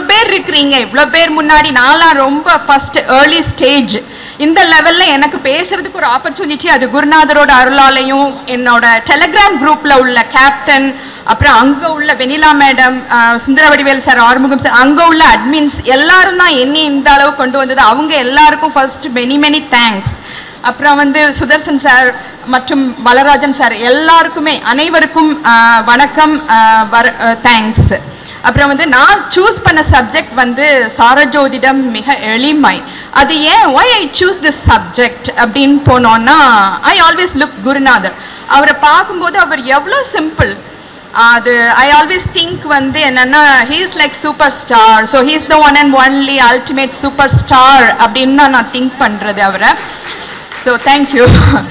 பேர் இருக்கிறீங்க இவ்ளோ பேர் முன்னாடி நான்லாம் ரொம்ப ஃபர்ஸ்ட் ஏர்லி ஸ்டேஜ் இந்த லெவல்ல எனக்கு பேசுறதுக்கு ஒரு ஆப்பர்ச்சுனிட்டி அது குருநாதரோட அருளாலையும் என்னோட டெலிகிராம் குரூப்ல உள்ள கேப்டன் அப்புறம் அங்க உள்ள Vennila madam Sundaravadivel sir Arumugam sir அங்க உள்ள அட்மின்ஸ் எல்லாரும் தான் என்னை இந்த அளவு கொண்டு வந்தது அவங்க எல்லாருக்கும் ஃபர்ஸ்ட் மெனி மெனி தேங்க்ஸ் அப்புறம் வந்து சுதர்சன் சார் மற்றும் பலராஜன் சார் எல்லாருக்குமே அனைவருக்கும் ஆஹ், வணக்கம் தேங்க்ஸ் அப்புறம் வந்து நான் சூஸ் பண்ண சப்ஜெக்ட் வந்து சாரஜோதிடம் மிக எளிமை அது ஏன் why I choose this subject அப்படின்னு போனோம்னா ஐ ஆல்வேஸ் லுக் குருநாதர் அவரை பார்க்கும்போது அவர் எவ்வளோ சிம்பிள் அது ஐ ஆல்வேஸ் திங்க் வந்து என்னன்னா he's like super star so he's the one and only ultimate super star அப்படின்னு தான் நான் திங்க் பண்றது அவரை ஸோ தேங்க்யூ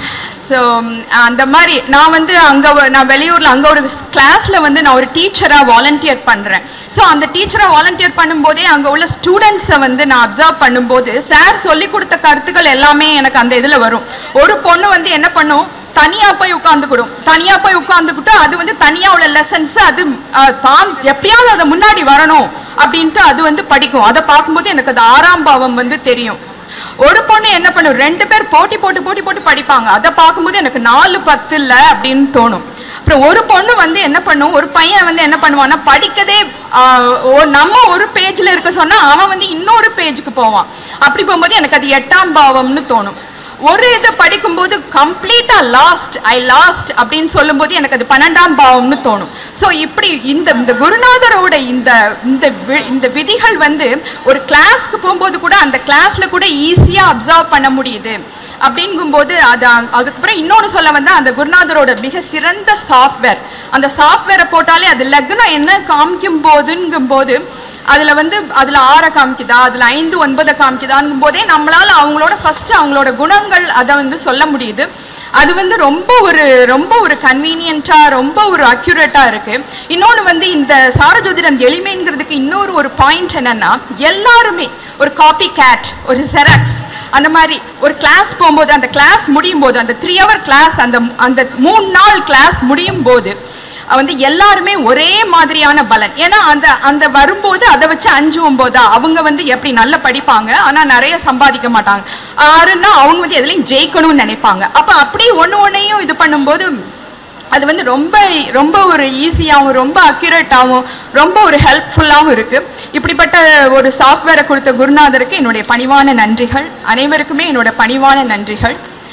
ஸோ அந்த மாதிரி நான் வந்து அங்கே நான் வெளியூரில் அங்கே ஒரு கிளாஸில் வந்து நான் ஒரு டீச்சராக வாலண்டியர் பண்ணுறேன் ஸோ அந்த டீச்சராக வாலண்டியர் பண்ணும்போதே அங்கே உள்ள ஸ்டூடெண்ட்ஸை வந்து நான் அப்சர்வ் பண்ணும்போது சார் சொல்லி கொடுத்த கருத்துக்கள் எல்லாமே எனக்கு அந்த இதில் வரும் ஒரு பொண்ணு வந்து என்ன பண்ணும் தனியா போய் உட்கார்ந்துக்கிடும் தனியா போய் உட்கார்ந்துக்கிட்டு அது வந்து தனியா உள்ள லெசன்ஸ் அது அஹ், தான் எப்படியாவது அதை முன்னாடி வரணும் அப்படின்ட்டு அது வந்து படிக்கும் அதை பார்க்கும்போது எனக்கு அது ஆறாம் பாவம் வந்து தெரியும் ஒரு பொண்ணு என்ன பண்ணும் ரெண்டு பேர் போட்டி போட்டு போட்டி போட்டு படிப்பாங்க அதை பார்க்கும்போது எனக்கு நாலு பத்து இல்ல அப்படின்னு தோணும் அப்புறம் ஒரு பொண்ணு வந்து என்ன பண்ணும் ஒரு பையன் வந்து என்ன பண்ணுவான்னா படிக்கதே ஆஹ், ஒ- நம்ம ஒரு பேஜ்ல இருக்க சொன்னா அவன் வந்து இன்னொரு பேஜுக்கு போவான் அப்படி போகும்போது எனக்கு அது எட்டாம் பாவம்னு தோணும் ஒரு இதை படிக்கும்போது கம்ப்ளீட்டா லாஸ்ட் ஐ லாஸ்ட் அப்படின்னு சொல்லும்போது எனக்கு அது பன்னெண்டாம் பாவம்னு தோணும் சோ இப்படி இந்த இந்த குருநாதரோட இந்த இந்த வி- இந்த விதிகள் வந்து ஒரு கிளாஸ்க்கு போகும்போது கூட அந்த கிளாஸ்ல கூட ஈஸியா அப்சர்வ் பண்ண முடியுது அப்படிங்கும்போது அது அ- அதுக்கப்புறம் இன்னொன்னு சொல்ல வந்தா அந்த குருநாதரோட மிக சிறந்த சாஃப்ட்வேர் அந்த சாஃப்ட்வேரை போட்டாலே அது லக்னம் என்ன காமிக்கும் போதுங்கும் போது அதுல வந்து அதுல ஆற காமிக்குதா அதுல ஐந்து ஒன்பதை காமிக்குதாங்கும் போதே நம்மளால அவங்களோட ஃபர்ஸ்ட் அவங்களோட குணங்கள் அதை வந்து சொல்ல முடியுது அது வந்து ரொம்ப ஒரு ரொம்ப ஒரு கன்வீனியன்ட்டா ரொம்ப ஒரு அக்யூரேட்டா இருக்கு இன்னொன்னு வந்து இந்த சாரஜோதிடம் எளிமைங்கிறதுக்கு இன்னொரு ஒரு பாயிண்ட் என்னன்னா எல்லாருமே ஒரு காப்பி கேட் ஒரு செராக்ஸ் அந்த மாதிரி ஒரு கிளாஸ் போகும்போது அந்த கிளாஸ் முடியும் போது அந்த த்ரீ ஹவர் கிளாஸ் அந்த அந்த மூணு நாள் கிளாஸ் முடியும் போது வந்து எல்லாருமே ஒரே மாதிரியான பலன் ஏன்னா அந்த அந்த வரும்போது அதை வச்சு அஞ்சு ஒன்பதா அவங்க வந்து எப்படி நல்லா படிப்பாங்க ஆனா நிறைய சம்பாதிக்க மாட்டாங்க ஆறுன்னா அவங்க வந்து எதுலையும் ஜெயிக்கணும்னு நினைப்பாங்க அப்ப அப்படி ஒண்ணு ஒன்னையும் இது பண்ணும்போது அது வந்து ரொம்ப ரொம்ப ஒரு ஈஸியாகவும் ரொம்ப அக்யூரேட்டாகவும் ரொம்ப ஒரு ஹெல்ப்ஃபுல்லாகவும் இருக்கு இப்படிப்பட்ட ஒரு சாஃப்ட்வேரை கொடுத்த குருநாதருக்கு என்னுடைய பணிவான நன்றிகள் அனைவருக்குமே என்னோட பணிவான நன்றிகள்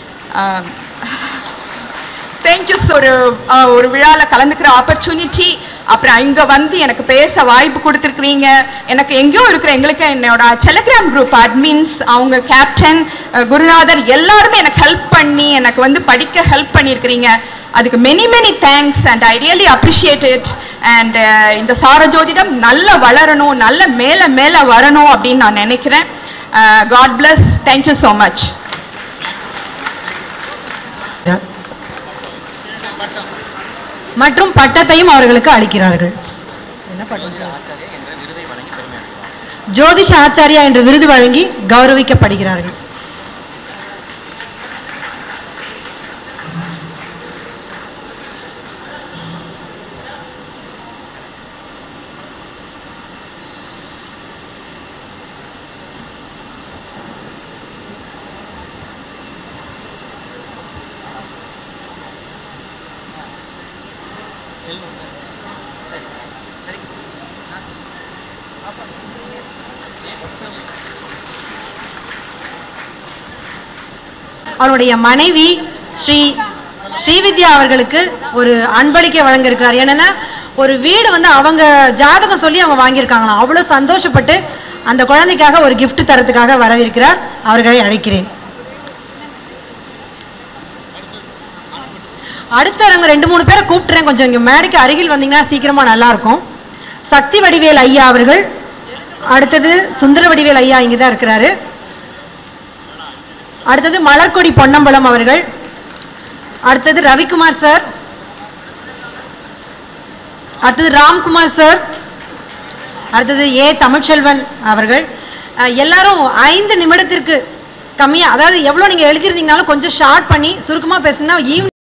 தேங்க்யூ ஒரு ஆஹ், ஒரு விழால கலந்துக்கிற ஆப்பர்ச்சுனிட்டி அப்புறம் இங்க வந்து எனக்கு பேச வாய்ப்பு கொடுத்துருக்கீங்க எனக்கு எங்கேயோ இருக்கிற எங்களுக்கு என்னோட டெலிகிராம் குரூப் அட்மின்ஸ் அவங்க கேப்டன் குருநாதர் எல்லாருமே எனக்கு ஹெல்ப் பண்ணி எனக்கு வந்து படிக்க ஹெல்ப் பண்ணியிருக்கிறீங்க அதுக்கு many many thanks and I really appreciate it and இந்த சாரஜோதிடம் நல்ல வளரணும் நல்ல மேல மேல வரணும் அப்படின்னு நான் நினைக்கிறேன் God bless thank you so much மற்றும் பட்டத்தையும் அவர்களுக்கு அளிக்கிறார்கள் ஜோதிஷ ஆச்சாரியா என்ற விருது வழங்கி கௌரவிக்கப்படுகிறார்கள் அவருடைய மனைவி ஸ்ரீ ஸ்ரீவித்யா அவர்களுக்கு ஒரு அன்பளிக்கை வழங்க இருக்கிறார் என்னன்னா ஒரு வீடு வந்து அவங்க ஜாதகம் சொல்லி அவங்க வாங்கியிருக்காங்களாம் அவ்வளவு சந்தோஷப்பட்டு அந்த குழந்தைக்காக ஒரு gift தரத்துக்காக வரவிருக்கிறார் அவர்களை அழைக்கிறேன் அடுத்தவங்க ரெண்டு மூணு பேரை கூப்பிட்டுறேன் கொஞ்சம் இங்க மேடைக்கு அருகில் வந்தீங்கன்னா சீக்கிரமா நல்லா இருக்கும் சக்தி வடிவேல் ஐயா அவர்கள் அடுத்தது சுந்தர வடிவேல் ஐயா இங்கதான் இருக்கிறாரு அடுத்தது மலர்கொடி பொன்னம்பலம் அவர்கள் அடுத்தது ரவிக்குமார் சார் அடுத்தது ராம்குமார் சார் அடுத்தது ஏ தமிழ்ச்செல்வன் அவர்கள் அஹ், எல்லாரும் ஐந்து நிமிடத்திற்கு கம்மியா அதாவது எவ்வளவு நீங்க எழுதிருந்தீங்கனாலும் கொஞ்சம் ஷார்ட் பண்ணி சுருக்கமா பேசுனா ஈவினிங்